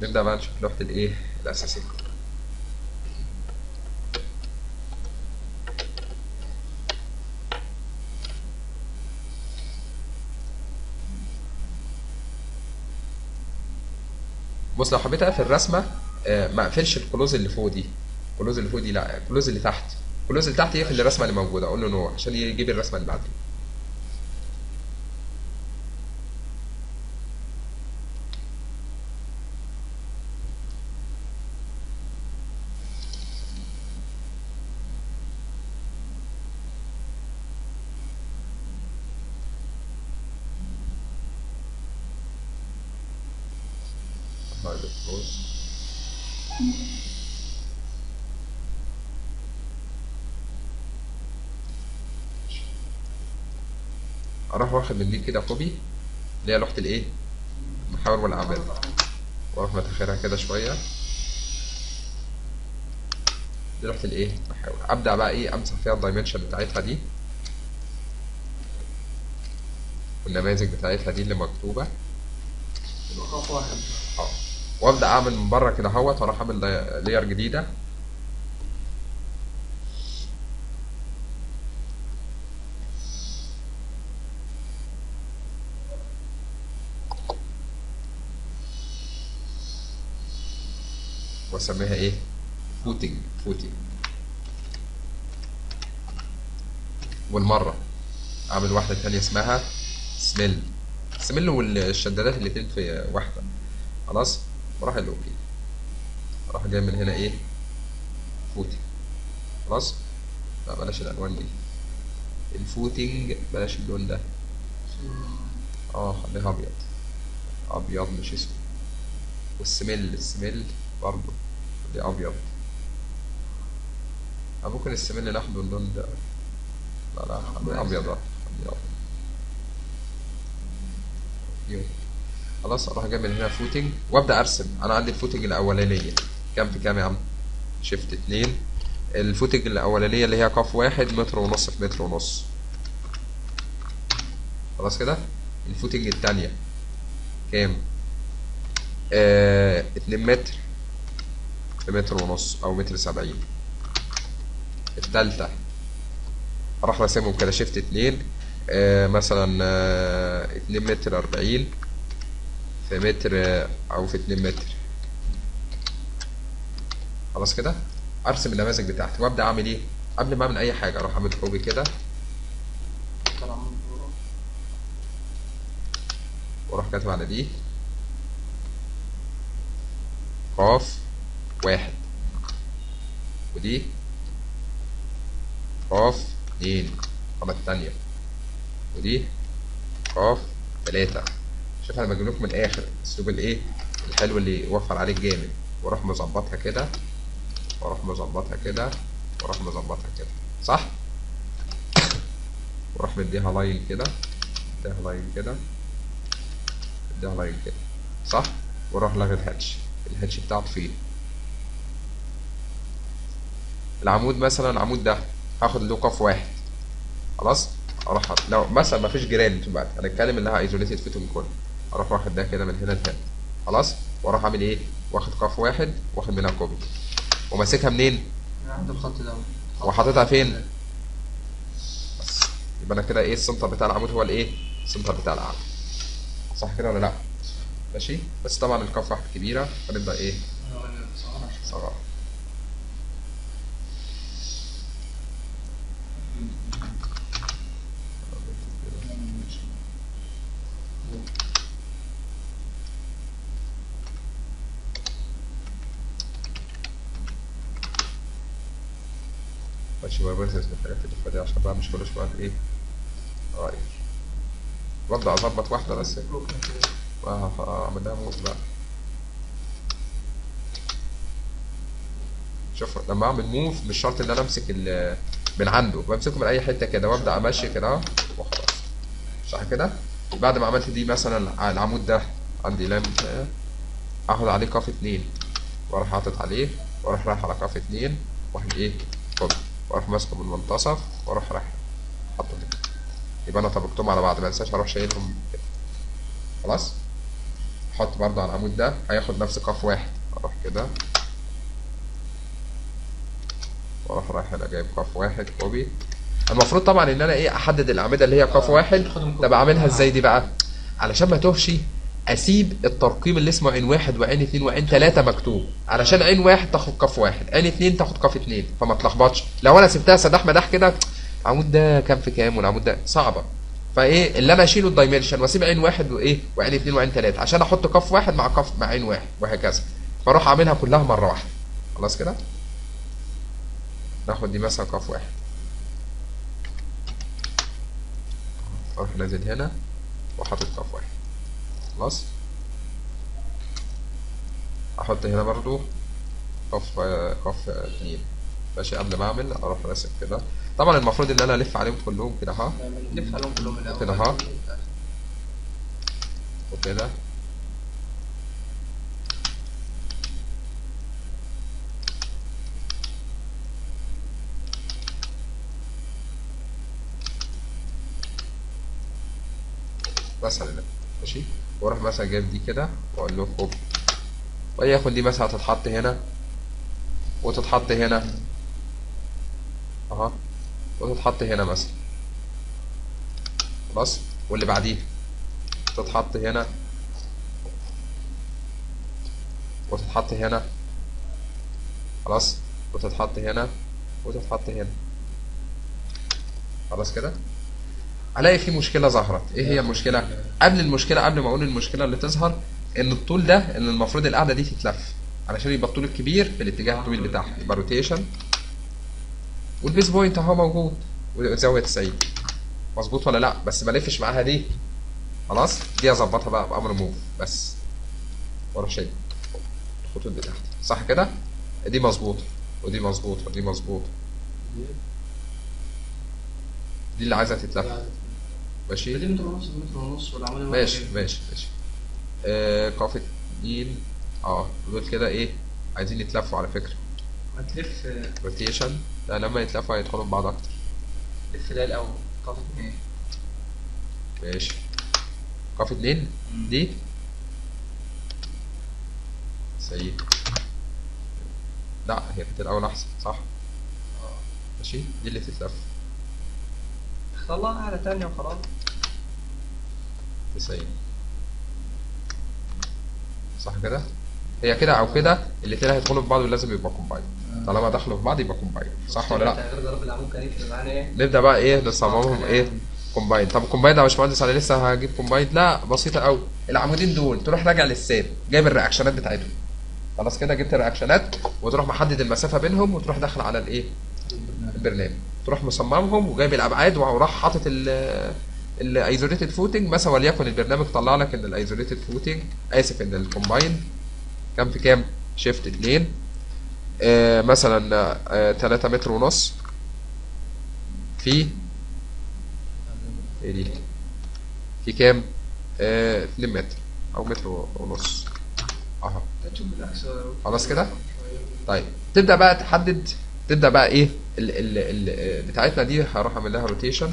نبدأ بقى نشوف لوحة الايه الأساسية بص لو حبيت اقفل الرسمة آه، ما اقفلش الكلوز اللي فوق دي الكلوز اللي فوق دي لا الكلوز اللي تحت الكلوز اللي تحت يقفل الرسمة اللي موجودة اقول له نو عشان يجيب الرسمة اللي بعدها هايد الكلوز اروح واخد من دي كده كوبي اللي هي لوحة الايه المحاور والاعمال واروح متاخرها كده شوية دي لوحة الايه المحاور ابدأ بقى ايه امسح فيها الدايمنشن بتاعتها دي والنماذج بتاعتها دي اللي مكتوبة يبقى خط واحد اه وابدا اعمل من بره كده اهوت واروح اعمل لاير جديده واسميها ايه فوتنج فوتنج والمره اعمل واحده تانية اسمها سميل سميل والشدادات الاتنين في واحده خلاص وراح اقول له اوكي اروح جاي من هنا ايه فوتنج خلاص لا بلاش الالوان دي الفوتنج بلاش اللون ده اه خليها ابيض ابيض مش اسود والسميل السميل برضه دي ابيض أو ممكن السميل ناخده اللون ده لا لا خليه ابيض بقى خليه ابيض يو. خلاص اروح جاي من هنا فوتنج وابدا ارسم انا عندي الفوتنج الاولانيه كام في كام يا عم شيفت اتنين الفوتنج الاولانيه اللي هي قاف واحد متر ونص في متر ونص خلاص كده الفوتنج التانية كام آه اتنين متر في متر ونص او متر سبعين التالتة اروح راسمهم كده شيفت اتنين آه مثلا آه اتنين متر اربعين في متر آه، او في اتنين متر خلاص كده ارسم النماذج بتاعتي وابدا اعمل ايه قبل ما اعمل اي حاجه اروح اعمل كوبي كده طلع من ورا. واروح كاتب على دي قاف واحد ودي قاف اتنين الخطوة التانية ودي قاف تلاتة شوف انا بجيب لكم من الاخر الاسلوب الايه الحلو اللي يوفر عليك جامد واروح مظبطها كده واروح مظبطها كده واروح مظبطها كده صح واروح مديها لاين كده مديها لاين كده مديها لاين كده صح واروح لاغي الهاتش الهاتش بتاعته فين العمود مثلا العمود ده هاخد له قاف واحد خلاص اروح حاط- لو مثلا ما فيش جيران تبقى هنتكلم انها ايزوليتد فيتون كل اروح واخد ده كده من هنا لهنا خلاص واروح اعمل ايه واخد قاف واحد واخد منها كوبي وماسكها منين من عند الخط ده وحاططها فين بس يبقى انا كده ايه السنتر بتاع العمود هو الايه السنتر بتاع العمود صح كده ولا لا ماشي بس طبعا القاف واحد كبيره فنبدا ايه صغار ماشي بقى برسم الحاجات اللي فاتت عشان بقى مش كل شويه ايه اغير وابدا اظبط واحده بس آه، اعمل لها موف بقى شوف لما اعمل موف مش شرط ان انا امسك ال من عنده بمسكه من اي حته كده وابدا امشي كده اهو وخلاص صح كده بعد ما عملت دي مثلا العمود ده عندي لام آه، اخد عليه قاف اتنين واروح حاطط عليه واروح رايح على قاف اتنين واحد ايه كوبي واروح ماسكه من المنتصف واروح رايح حاطه كده يبقى انا طبقتهم على بعض ما انساش اروح شايلهم كده. خلاص احط برضه على العمود ده هياخد نفس قاف واحد اروح كده واروح رايح هنا جايب قاف واحد كوبي المفروض طبعا ان انا ايه احدد الاعمده اللي هي قاف آه، واحد تاخدهم طب كوبي. اعملها آه. ازاي دي بقى علشان ما توهش اسيب الترقيم اللي اسمه عين واحد وعين اتنين وعين تلاته مكتوب علشان عين واحد تاخد قاف واحد عين اتنين تاخد قاف اتنين فما تلخبطش لو انا سبتها سداح مداح كده العمود ده كام في كام والعمود ده صعبه فايه اللي انا اشيله الدايمنشن واسيب عين واحد وايه وعين اتنين وعين تلاته عشان احط قاف واحد مع قاف مع عين واحد وهكذا فاروح اعملها كلها مره واحده خلاص كده ناخد دي مثلا قاف واحد اروح نازل هنا وحاطط قاف واحد خلاص احط هنا برضو قاف قاف اتنين ماشي قبل ما اعمل اروح راسم كده طبعا المفروض ان انا الف عليهم كلهم كده ها نلف عليهم كلهم الاول كده اهو. وكده مثلا ماشي واروح مثلا جايب دي كده واقول له كوب وياخد دي مثلا هتتحط هنا وتتحط هنا اها وتتحط هنا مثلا خلاص واللي بعديه تتحط هنا وتتحط هنا خلاص وتتحط هنا وتتحط هنا خلاص كده الاقي في مشكله ظهرت ايه هي المشكله قبل المشكله قبل ما اقول المشكله اللي تظهر ان الطول ده ان المفروض القاعده دي تتلف علشان يبقى الطول الكبير في الاتجاه الطويل بتاعها يبقى روتيشن والبيس بوينت اهو موجود وزاويه 90 مظبوط ولا لا بس ما الفش معاها دي خلاص دي اظبطها بقى بامر موف بس واروح شايل الخطوط بتاعتي صح كده دي مظبوطه ودي مظبوطه ودي مظبوطه دي اللي عايزه تتلف ماشي دي متر ونص متر ونص والعمود ماشي ماشي ماشي آه قاف اتنين اه دول كده ايه عايزين يتلفوا على فكره هتلف روتيشن لا لما يتلفوا هيدخلوا في بعض اكتر لف ده الاول قاف اتنين ماشي قاف اتنين مم. دي سيء لا هي كانت الاول احسن صح ماشي دي اللي تتلف اختار لها قاعدة تانية وخلاص 90 صح كده هي كده او كده الاتنين هيدخلوا في بعض ولازم يبقى كومباين طالما دخلوا في بعض يبقى كومباين صح ولا لا تغيير ضرب العمود كان يفرق معانا ايه؟ نبدا بقى ايه نصممهم ايه كومباين طب كومباين ده يا باشمهندس انا لسه هجيب كومباين لا بسيطه قوي العمودين دول تروح راجع للسير جايب الرياكشنات بتاعتهم خلاص كده جبت الرياكشنات وتروح محدد المسافه بينهم وتروح داخل على الايه البرنامج تروح مصممهم وجايب الابعاد وراح حاطط ال الايزوليتد فوتنج مثلا وليكن البرنامج طلع لك ان الايزوليتد فوتنج اسف ان الكومباين كام في كام شيفت 2 آه مثلا آه 3 متر ونص في ايه دي في كام آه 2 متر او متر ونص اهو تشوف بالعكس خلاص كده؟ طيب تبدا بقى تحدد تبدا بقى ايه ال ال ال بتاعتنا دي هروح اعمل لها روتيشن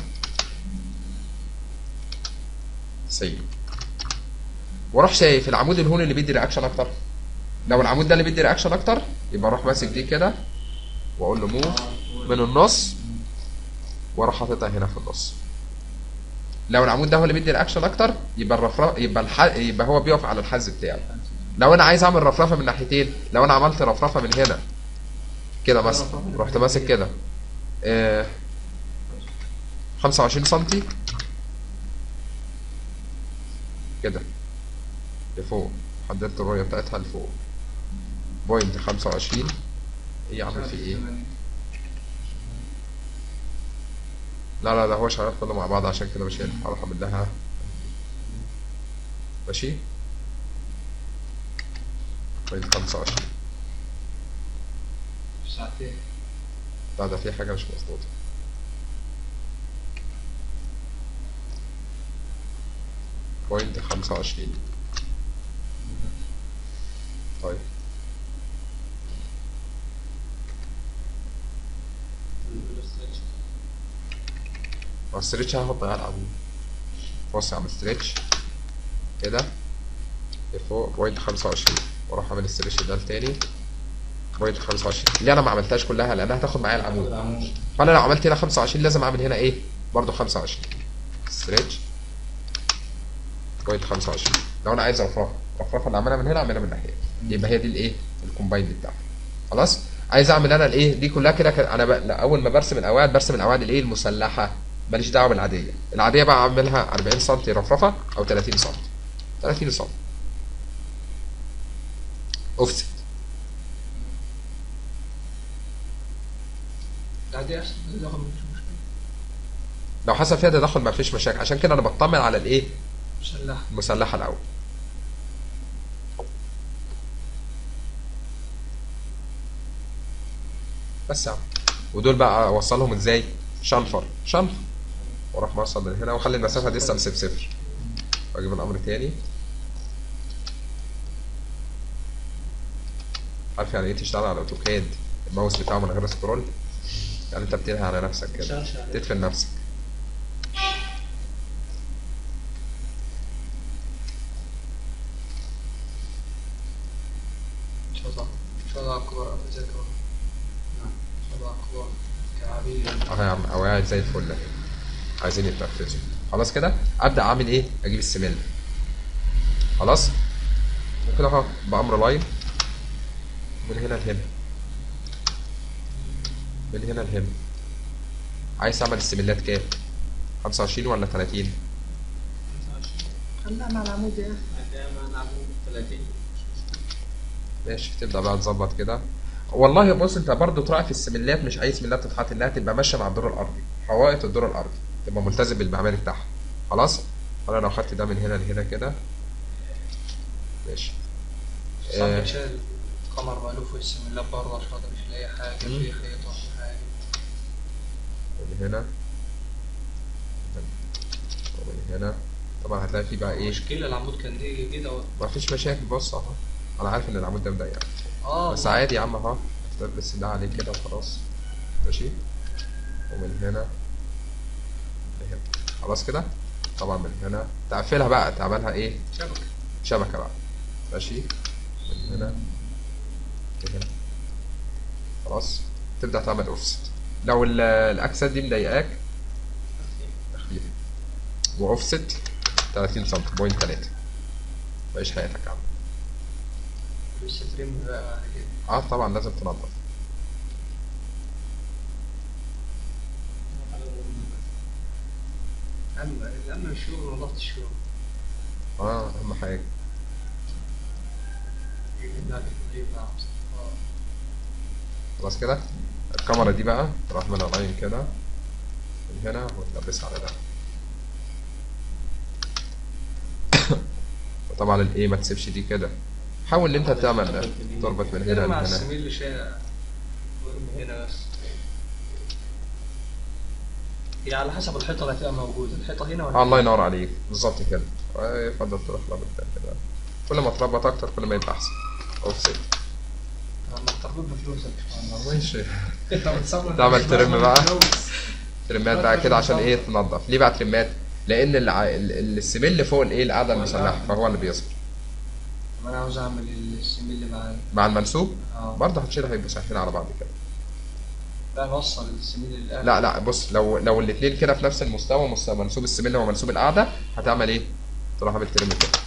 سيء واروح شايف العمود الهون اللي بيدي رياكشن اكتر لو العمود ده اللي بيدي رياكشن اكتر يبقى اروح ماسك دي كده واقول له موف من النص واروح حاططها هنا في النص لو العمود ده هو اللي بيدي رياكشن اكتر يبقى الرفرف يبقى الح... يبقى هو بيقف على الحز بتاعه لو انا عايز اعمل رفرفه من ناحيتين لو انا عملت رفرفه من هنا كده مثلا رحت ماسك كده آه 25 سنتي كده لفوق حددت الرؤية بتاعتها لفوق بوينت 25 ايه عامل فيه ايه لا لا ده هو شغال كله مع بعض عشان كده مش هينفع اروح اعمل لها ماشي بوينت 25 ساعتين لا ده في حاجة مش مظبوطة بوينت خمسة وعشرين طيب هو الستريتش هاخد ضياع العمود بص يا عم ستريتش كده فوق بوينت 25 واروح اعمل السريش ده تاني بوينت 25 ليه انا ما عملتهاش كلها لانها هتاخد معايا العمود العمود فانا لو عملت هنا 25 لازم اعمل هنا ايه برضو 25 ستريتش بوينت 25 لو انا عايز رفرفه الرفرفه اللي اعملها من هنا اعملها من الناحيه يبقى هي دي الايه الكومبايند بتاعها خلاص عايز اعمل انا الايه دي كلها كده كده انا ب... لا، اول ما برسم القواعد برسم القواعد الايه المسلحه ماليش دعوه بالعاديه العاديه بقى اعملها 40 سم رفرفه او 30 سم 30 سم اوفست لا دي احسن دي تاخد مفيش مشكله لو حصل فيها تدخل ما فيش مشاكل عشان كده انا بطمن على الايه مسلحه المسلحه الاول بس يا عم ودول بقى اوصلهم ازاي شنفر شنفر واروح موصل من هنا واخلي المسافه دي بصفر صفر واجيب الامر تاني عارف يعني ايه تشتغل على اوتوكاد الماوس بتاعه من غير سكرول يعني انت بتنهي على نفسك كده شاشة. تدفن نفسك ان شاء الله ان شاء الله اكبر تذكر ان شاء الله اكبر كعبيه اه يا عم قواعد زي الفل اهي عايزين يتنفذوا خلاص كده ابدا اعمل ايه اجيب السمل خلاص وكده اهو بامر لاين من هنا لهنا من هنا لهنا عايز اعمل السملات كام 25 ولا 30 خلينا مع العمود يا اخي مع العمود 30 ماشي تبدا بقى تظبط كده والله بص انت برضو تراعي في السملات مش اي سملات تتحط انها تبقى ماشيه مع الدور الارضي حوائط الدور الارضي تبقى ملتزم بالمعماري بتاعها خلاص انا لو خدت ده من هنا لهنا كده ماشي صح آه. شال قمر مألوف والسملات برضه عشان خاطر مش لاقي حاجه مم. في خيط ولا حاجه من هنا ومن هنا طبعا هتلاقي فيه بقى ايه مشكلة العمود كان دي كده و- ما فيش مشاكل بص اهو انا عارف ان العمود ده مضيق اه بس عادي يا عم اهو بس ده عليه كده وخلاص ماشي ومن هنا لهنا خلاص كده طبعا من هنا تقفلها بقى تعملها ايه شبكة شبكه بقى ماشي من هنا لهنا خلاص تبدا تعمل اوفست لو ال- الاكسات دي مضايقاك تخفيف واوفست 30 سم بوينت 3 تعيش حياتك يا عم لسه ترم بقى بعد كده اه طبعا لازم تنظف اهم اهم الشغل نظافة الشغل اه اهم حاجه يجيب لك نظيفة اه خلاص كده الكاميرا دي بقى تروح من لاين كده من هنا وتلبسها على ده وطبعا الايه ما تسيبش دي كده حاول ان انت تعمل ده تربط من هنا كده مع لهنا السميل اللي شايع من هنا بس هي على حسب الحيطة اللي هتبقى موجودة الحيطة هنا ولا آه الله ينور عليك بالظبط كده آه، يفضل تروح رابط ده كده كل ما تربط اكتر كل ما يبقى احسن اوفست لما تربط بفلوسك ماشي انت بتصور تعمل ترم بقى. ترمات بقى كده عشان ايه تنظف ليه بقى ترمات لان الع... ال- السمل فوق الايه القاعده المسلحه فهو اللي بيصبر طب انا عاوز اعمل السميل مع مع المنسوب اه برضه هتشيلها هيبقوا سايحين على بعض كده لا نوصل السميل للاهل لا لا بص لو لو الاثنين كده في نفس المستوى مستوى منسوب السمل ومنسوب القاعده هتعمل ايه؟ تروح عامل ترم كده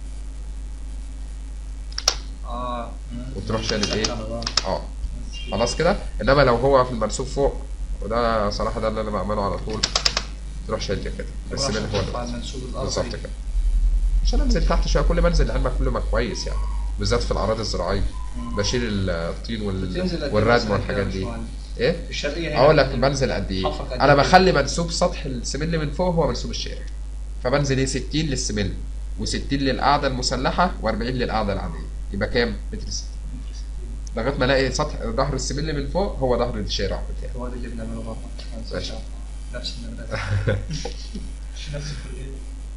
اه وتروح شايل الايه؟ اه خلاص كده انما لو هو في المنسوب فوق وده صراحه ده اللي انا بعمله على طول تروح شايل ده كده السمل هو على اللي المنسوب الارضي بالظبط كده عشان انزل تحت شويه كل ما انزل لعلمك كل ما كويس يعني بالذات في الاراضي الزراعيه بشيل الطين بتنزل وال... قد إيه والردم مثلاً والحاجات كده دي يا باشمهندس؟ ايه؟ في الشرقية هنا اقول لك بنزل قد ايه حفرك قد انا إيه؟ بخلي منسوب سطح السمل من فوق هو منسوب الشارع فبنزل ايه 60 للسمل و60 للقاعده المسلحه و40 للقاعده العاديه يبقى كام متر 60 لغايه ما الاقي سطح ظهر السمل من فوق هو ظهر الشارع بتاعي هو ده اللي بنعمله برضه ماشي. نفس المدرسة نفس الكلية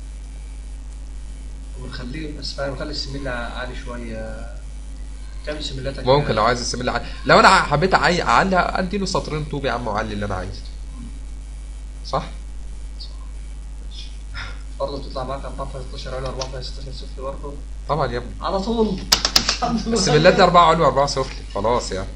ونخليه بس بقى نخلي السميل عالي شوية كام سميلاتك ممكن لو عايز السمل عالي لو انا حبيت أعي- اعلي ادي له سطرين طوب يا عم واعلي اللي انا عايزه صح؟ ماشي. برضه بتطلع معاك 4 في 16 على 4 في 16 سفلي برضه طبعا يا ابني على طول الحمد لله السبلات دي 4 علوي 4 سفلي خلاص يعني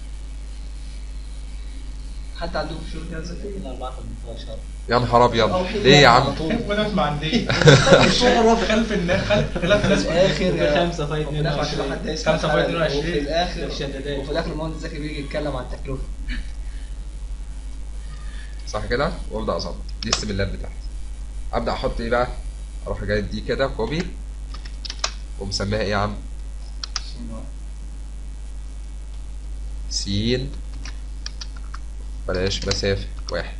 حتى عندهم في شغل كده زي كده 4 15 يا نهار ابيض ليه يا عم وانا ما عندي الصغر خلف الناس خلف خلاف في ناس الاخر خمسة فايت وفي الاخر عشان حد يسمع خمسة فايت 22. وفي الاخر الشدادات. وفي الاخر المهندس زكي بيجي يتكلم عن التكلفه صح كده وابدا اظبط دي السبلات بتاعتي ابدا احط ايه بقى اروح جايب دي كده كوبي ومسميها ايه يا عم سين بلاش مسافة واحد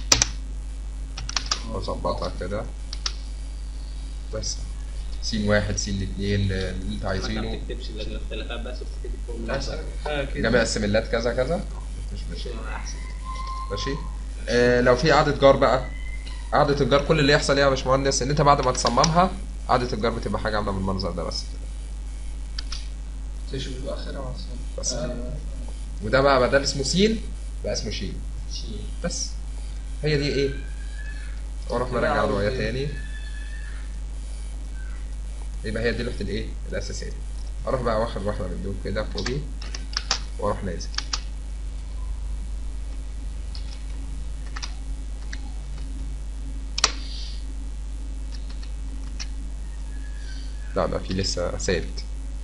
واظبطها كده بس سين واحد سين اتنين اللي انت ما عايزينه تكتبش الاختلافات بس وتكتب الفورمولا لا بس. حاجه كده جميع السملات كذا كذا مش ماشي احسن ماشي آه لو في قعدة جار بقى قعدة الجار كل اللي يحصل ايه يا باشمهندس ان انت بعد ما تصممها قعدة الجار بتبقى حاجة عاملة بالمنظر ده بس تشوف الاخر على بس. آه. وده بقى بدل اسمه سين بقى اسمه شين شيء بس هي دي ايه واروح كده مرجع عاوز له إيه؟ تاني يبقى هي دي لوحة الايه الاساسية اروح بقى واخد واحدة من دول كده كوبي واروح نازل لا ده في لسه ثابت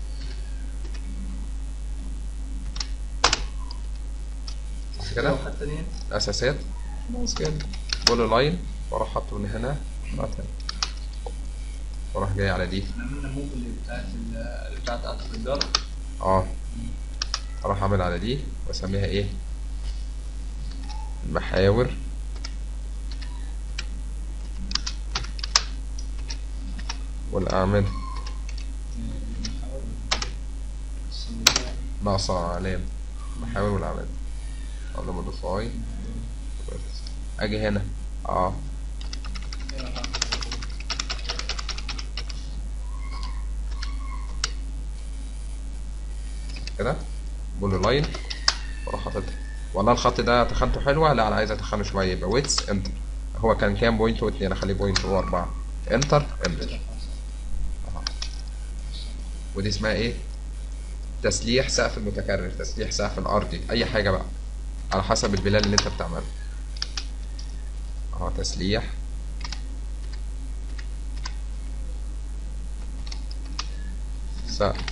صح كده اللوحه الثانيه اساسات خلاص كده بول لاين واروح حاطه من هنا بعد هنا واروح جاي على دي عملنا موف اللي بتاعت ال- اللي بتاعت قطر الجر اه اروح اعمل على دي واسميها ايه المحاور والاعمده ناقصة علام محاور والاعمده اقول له موديفاي اجي هنا اه كده بقول له لاين واروح حاططها والله الخط ده تخنته حلوه لا انا عايز اتخنه شويه يبقى ويتس انتر هو كان كام بوينت واتنين اخليه بوينت واربعة انتر انتر ودي اسمها ايه تسليح سقف المتكرر تسليح سقف الارضي اي حاجه بقى على حسب البلاد اللي انت بتعمله اهو تسليح سقف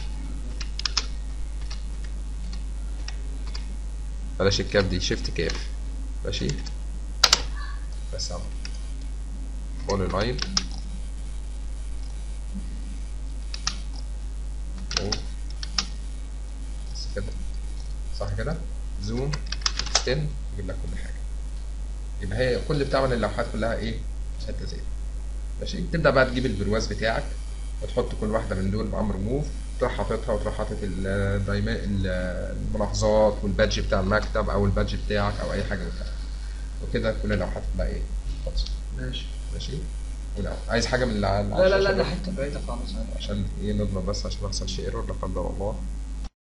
بلاش الكاف دي شيفت كاف ماشي بس اهو فول لاين أوف. بس كده صح كده زوم اكستند يجيب لك كل حاجه يبقى هي كل اللي بتعمل اللوحات كلها ايه حته زي دي. ماشي تبدا بقى تجيب البرواز بتاعك وتحط كل واحده من دول بامر موف تروح حاططها وتروح حاطط الدايما الملاحظات والبادج بتاع المكتب او البادج بتاعك او اي حاجه من كده وكده كل اللوحات بقى ايه خلصت ماشي ماشي ولو عايز حاجه من اللي على لا لا لا الشاشة ده بقى؟ حته بعيده خالص عشان ايه نضمن بس عشان ما يحصلش ايرور لا قدر الله